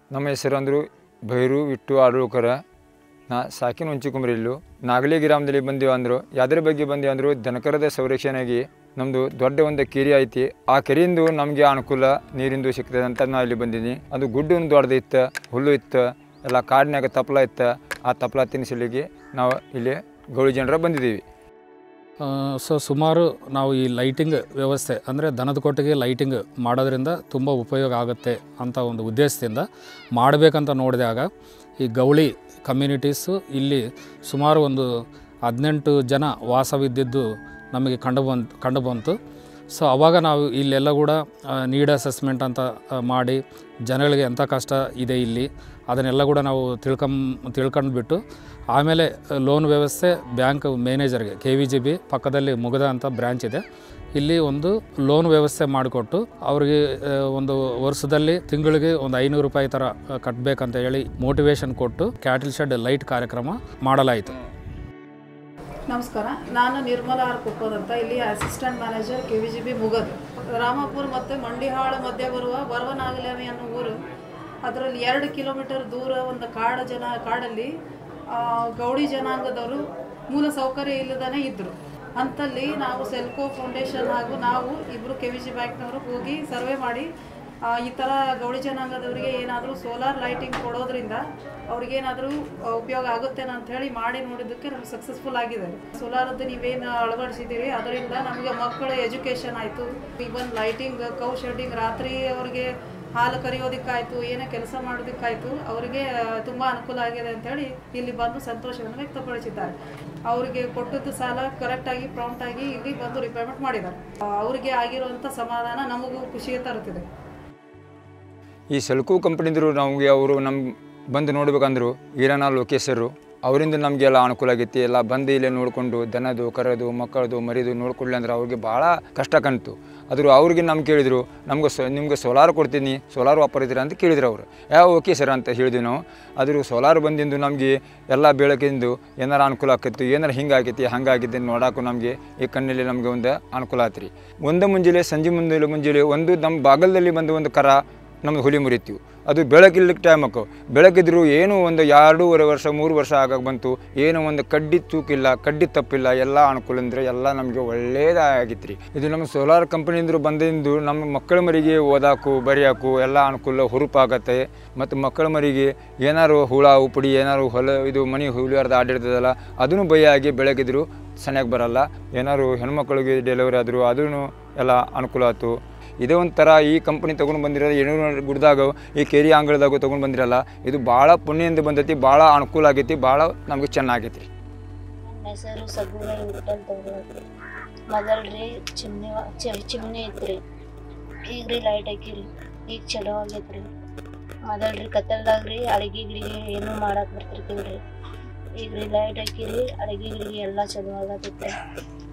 ನಮ್ಮ ಹೆಸರು ಅಂದರು ಭೈರು ವಿಟ್ಟು ಆಡೂಕರ ನಾ ಸಾಕಿನ ಹುಂಚಿಕುಮ್ರಿಲ್ಲು ನಾಗಲಿ ಗ್ರಾಮದಲ್ಲಿ ಬಂದೀವಿ ಅಂದರು ಯಾವ್ದ್ರ ಬಗ್ಗೆ ಬಂದೀವಿ ಅಂದರು ದನಕರದ ಸಂರಕ್ಷಣೆಗೆ ನಮ್ಮದು ದೊಡ್ಡ ಒಂದು ಕೆರೆ ಐತಿ ಆ ಕೆರೆಯಿಂದ ನಮಗೆ ಅನುಕೂಲ ನೀರಿಂದು ಸಿಗ್ತದೆ ಅಂತ ನಾ ಇಲ್ಲಿ ಬಂದೀನಿ ಅದು ಗುಡ್ಡ ಒಂದು ದೊಡ್ಡದು ಇತ್ತು ಹುಲ್ಲು ಇತ್ತು ಎಲ್ಲ ಕಾಡಿನಾಗ ತಪ್ಪಲ ಇತ್ತು ಆ ತಪ್ಪಲ ತಿನ್ನಿಸಲಿಕ್ಕೆ ನಾವು ಇಲ್ಲಿ ಗೌಳಿ ಜನರ ಬಂದಿದ್ದೀವಿ ಸೊ ಸುಮಾರು ನಾವು ಈ ಲೈಟಿಂಗ್ ವ್ಯವಸ್ಥೆ ಅಂದರೆ ದನದ ಕೊಟ್ಟಿಗೆ ಲೈಟಿಂಗ್ ಮಾಡೋದ್ರಿಂದ ತುಂಬ ಉಪಯೋಗ ಆಗುತ್ತೆ ಅಂತ ಒಂದು ಉದ್ದೇಶದಿಂದ ಮಾಡಬೇಕಂತ ನೋಡಿದಾಗ ಈ ಗೌಳಿ ಕಮ್ಯುನಿಟೀಸು ಇಲ್ಲಿ ಸುಮಾರು ಒಂದು ಹದಿನೆಂಟು ಜನ ವಾಸವಿದ್ದಿದ್ದು ನಮಗೆ ಕಂಡು ಬಂತು ಕಂಡು ಬಂತು ಸೊ ಅವಾಗ ನಾವು ಇಲ್ಲೆಲ್ಲ ಕೂಡ ನೀಡ್ ಅಸೆಸ್ಮೆಂಟ್ ಅಂತ ಆ, ಮಾಡಿ ಜನಗಳಿಗೆ ಎಂಥ ಕಷ್ಟ ಇದೆ ಇಲ್ಲಿ ಅದನ್ನೆಲ್ಲ ಕೂಡ ನಾವು ತಿಳ್ಕಂ ತಿಳ್ಕೊಂಡ್ಬಿಟ್ಟು ಆಮೇಲೆ ಲೋನ್ ವ್ಯವಸ್ಥೆ ಬ್ಯಾಂಕ್ ಮ್ಯಾನೇಜರ್ಗೆ ಕೆ ವಿ ಜಿ ಬಿ ಪಕ್ಕದಲ್ಲಿ ಮುಗದ ಅಂತ ಬ್ರ್ಯಾಂಚ್ ಇದೆ ಇಲ್ಲಿ ಒಂದು ಲೋನ್ ವ್ಯವಸ್ಥೆ ಮಾಡಿಕೊಟ್ಟು ಅವರಿಗೆ ಆ, ಒಂದು ವರ್ಷದಲ್ಲಿ ತಿಂಗಳಿಗೆ ಒಂದು ಐನೂರು ರೂಪಾಯಿ ಥರ ಆ, ಕಟ್ಟಬೇಕಂತ ಹೇಳಿ ಮೋಟಿವೇಶನ್ ಕೊಟ್ಟು ಕ್ಯಾಟಲ್ ಶೆಡ್ ಲೈಟ್ ಕಾರ್ಯಕ್ರಮ ಮಾಡಲಾಯಿತು ನಮಸ್ಕಾರ ನಾನು ನಿರ್ಮಲಾ ಆರ್ ಕುಪ್ಪದ್ ಅಂತ ಇಲ್ಲಿ assistant manager K V G B Mugad Ramapura ಮತ್ತು ಮಂಡಿಹಾಳ ಮಧ್ಯೆ ಬರುವ ಬರವನಾಗಲಮಿ ಅನ್ನೋ ಊರು ಅದರಲ್ಲಿ ಎರಡು ಕಿಲೋಮೀಟರ್ ದೂರ ಒಂದು ಕಾಡು ಜನ ಕಾಡಲ್ಲಿ ಆ, ಗೌಡಿ ಜನಾಂಗದವರು ಮೂಲ ಸೌಕರ್ಯ ಇಲ್ಲದೇ ಇದ್ದರು ಅಂತಲ್ಲಿ ನಾವು ಸೆಲ್ಕೋ ಫೌಂಡೇಶನ್ ಹಾಗೂ ನಾವು ಇಬ್ಬರು ಕೆ ವಿ ಜಿ ಬ್ಯಾಂಕ್ನವರು ಹೋಗಿ ಸರ್ವೆ ಮಾಡಿ ಆ, ಈ ಥರ ಗೌಡಿ ಜನಾಂಗದವರಿಗೆ ಏನಾದರೂ ಸೋಲಾರ್ ಲೈಟಿಂಗ್ ಕೊಡೋದ್ರಿಂದ ಅವ್ರಿಗೇನಾದರೂ ಉಪಯೋಗ ಆಗುತ್ತೇನೋ ಅಂತ ಹೇಳಿ ಮಾಡಿ ನೋಡಿದ್ದಕ್ಕೆ ನಮ್ಗೆ ಸಕ್ಸಸ್ಫುಲ್ ಆಗಿದೆ ಸೋಲಾರದ್ದು ನೀವೇನು ಅಳವಡಿಸಿದ್ದೀರಿ ಅದರಿಂದ ನಮಗೆ ಮಕ್ಕಳ ಎಜುಕೇಷನ್ ಆಯಿತು ಇವನ್ ಲೈಟಿಂಗ್ ಕೌ ಶೆಡ್ಡಿಂಗ್ ರಾತ್ರಿ ಅವ್ರಿಗೆ ಹಾಲು ಕರಿಯೋದಕ್ಕಾಯ್ತು ಏನೇ ಕೆಲಸ ಮಾಡೋದಕ್ಕಾಯ್ತು ಅವರಿಗೆ ತುಂಬ ಅನುಕೂಲ ಆಗಿದೆ ಅಂತ ಹೇಳಿ ಇಲ್ಲಿ ಬಂದು ಸಂತೋಷವನ್ನು ವ್ಯಕ್ತಪಡಿಸಿದ್ದಾರೆ ಅವರಿಗೆ ಕೊಟ್ಟದ್ದು ಸಾಲ ಕರೆಕ್ಟಾಗಿ ಪ್ರಾಂಪ್ಟಾಗಿ ಇಲ್ಲಿ ಬಂದು ರಿಪೇಮೆಂಟ್ ಮಾಡಿದ್ದಾರೆ ಆ, ಅವರಿಗೆ ಆಗಿರುವಂಥ ಸಮಾಧಾನ ನಮಗೂ ಖುಷಿಗೆ ತರುತ್ತಿದೆ ಈ ಸೆಲ್ಕು ಕಂಪ್ನಿದ್ರು ನಮಗೆ ಅವರು ನಮ್ಮ ಬಂದು ನೋಡ್ಬೇಕಂದ್ರು ಈರಣ್ಣ ಲೋಕೇಶರು ಅವರಿಂದ ನಮಗೆಲ್ಲ ಅನುಕೂಲ ಆಗೈತಿ ಎಲ್ಲ ಬಂದು ಇಲ್ಲೇ ನೋಡಿಕೊಂಡು ದನದು ಕರದು ಮಕ್ಕಳದು ಮರಿದು ನೋಡ್ಕೊಳ್ಳಿ ಅಂದ್ರೆ ಅವ್ರಿಗೆ ಭಾಳ ಕಷ್ಟ ಕಾಣ್ತು ಆದರೂ ಅವ್ರಿಗೆ ನಮ್ಗೆ ಕೇಳಿದರು ನಮ್ಗೆ ಸೊ ನಿಮ್ಗೆ ಸೋಲಾರ್ ಕೊಡ್ತೀನಿ ಸೋಲಾರ್ ವಾಪರಿದ್ದೀರಾ ಅಂತ ಕೇಳಿದ್ರು ಅವರು ಯಾವ ಓಕೆ ಸರ್ ಅಂತ ಹೇಳಿದ್ವಿ ನಾವು ಆದರೂ ಸೋಲಾರ್ ಬಂದಿಂದು ನಮಗೆ ಎಲ್ಲ ಬೆಳಕಿಂದು ಏನಾರ ಅನುಕೂಲ ಆಕೈತಿ ಏನಾರ ಹಿಂಗೆ ಆಗೈತಿ ಹಂಗಾಗಿದ್ದೆ ನೋಡೋಕ್ಕೂ ನಮಗೆ ಈ ಕಣ್ಣಲ್ಲಿ ನಮಗೆ ಒಂದು ಅನುಕೂಲ ಆತ್ರಿ ಒಂದು ಮುಂಜಾನೆ ಸಂಜೆ ಮುಂಜಾನೆ ಮುಂಜಾನೆ ಒಂದು ನಮ್ಮ ಬಾಗಲದಲ್ಲಿ ಬಂದು ಒಂದು ಕರ ನಮ್ದು ಹುಲಿ ಮುರಿತೀವಿ ಅದು ಬೆಳಕಿಲ್ಲಕ್ಕೆ ಟೈಮ್ ಹಾಕೋ ಬೆಳಕಿದ್ರು ಏನೂ ಒಂದು ಎರಡೂವರೆ ವರ್ಷ ಮೂರು ವರ್ಷ ಆಗಕ್ಕೆ ಬಂತು ಏನೋ ಒಂದು ಕಡ್ಡಿ ಚೂಕಿಲ್ಲ ಕಡ್ಡಿ ತಪ್ಪಿಲ್ಲ ಎಲ್ಲ ಅನುಕೂಲ ಅಂದರೆ ಎಲ್ಲ ನಮಗೆ ಒಳ್ಳೇದಾಗಿತ್ತು ರೀ ಇದು ನಮ್ಮ ಸೋಲಾರ್ ಕಂಪನಿಯಿಂದ ಬಂದಿಂದು ನಮ್ಮ ಮಕ್ಕಳ ಮರಿಗೆ ಓದಾಕು ಬರೆಯೋಕು ಎಲ್ಲ ಅನುಕೂಲ ಹುರುಪಾಗತ್ತೆ ಮತ್ತು ಮಕ್ಕಳ ಮರಿಗೆ ಏನಾರು ಹುಳ ಉಪಡಿ ಏನಾರು ಹೊಲ ಇದು ಮನೆ ಹುಲಿಯಾರ್ದು ಆಡಿರ್ತದಲ್ಲ ಅದನ್ನು ಭಯ ಆಗಿ ಬೆಳಗಿದ್ರು ಸರಿಯಾಗಿ ಬರಲ್ಲ ಏನಾರು ಹೆಣ್ಮಕ್ಳಿಗೆ ಡೆಲಿವರಿ ಆದರೂ ಅದೂ ಎಲ್ಲ ಅನುಕೂಲ ಆಯ್ತು ಇದೇ ಒಂಥರ ಈ ಕಂಪ್ನಿ ತೊಗೊಂಡು ಬಂದಿರೋದು ಏಣೂರು ಗುಡ್ದಾಗ ಈ ಕೇರಿ ಅಂಗಳದಾಗ ತೊಗೊಂಡು ಬಂದಿರಲ್ಲ ಇದು ಭಾಳ ಪುಣ್ಯದಿಂದ ಬಂದೈತಿ ಭಾಳ ಅನುಕೂಲ ಆಗೈತಿ ಭಾಳ ನಮ್ಗೆ ಚೆನ್ನಾಗೈತಿ ರೀ ನನ್ನ ಹೆಸರು ಸಗುಣ ವಿಠಲ್ ತಗೊಳತ್ರಿ ಮೊದಲು ರೀ ಚಿಮ್ನಿ ವ- ಚಿ- ಚಿಮ್ನಿ ಐತ್ರಿ ಈಗ ರೀ ಲೈಟ್ ಹಾಕಿರಿ ಈಗ ಚಲೋ ಆಗೈತ್ರಿ ಮೊದಲು ರೀ ಕತ್ತಲ್ದಾಗ ರೀ ಅಡಿಗೆ ಗಿಡಿಗೆ ಏನೂ ಮಾಡಕ್ಕೆ ಬರ್ತಿರ್ತೀವಿ ರೀ ಈಗ ರೀ ಲೈಟ್ ಹಾಕಿರಿ ಅಡಿಗೆ ಗಿಡಿಗೆ ಎಲ್ಲ ಚಲೋ ಆಗತ್ತೈತ್ರಿ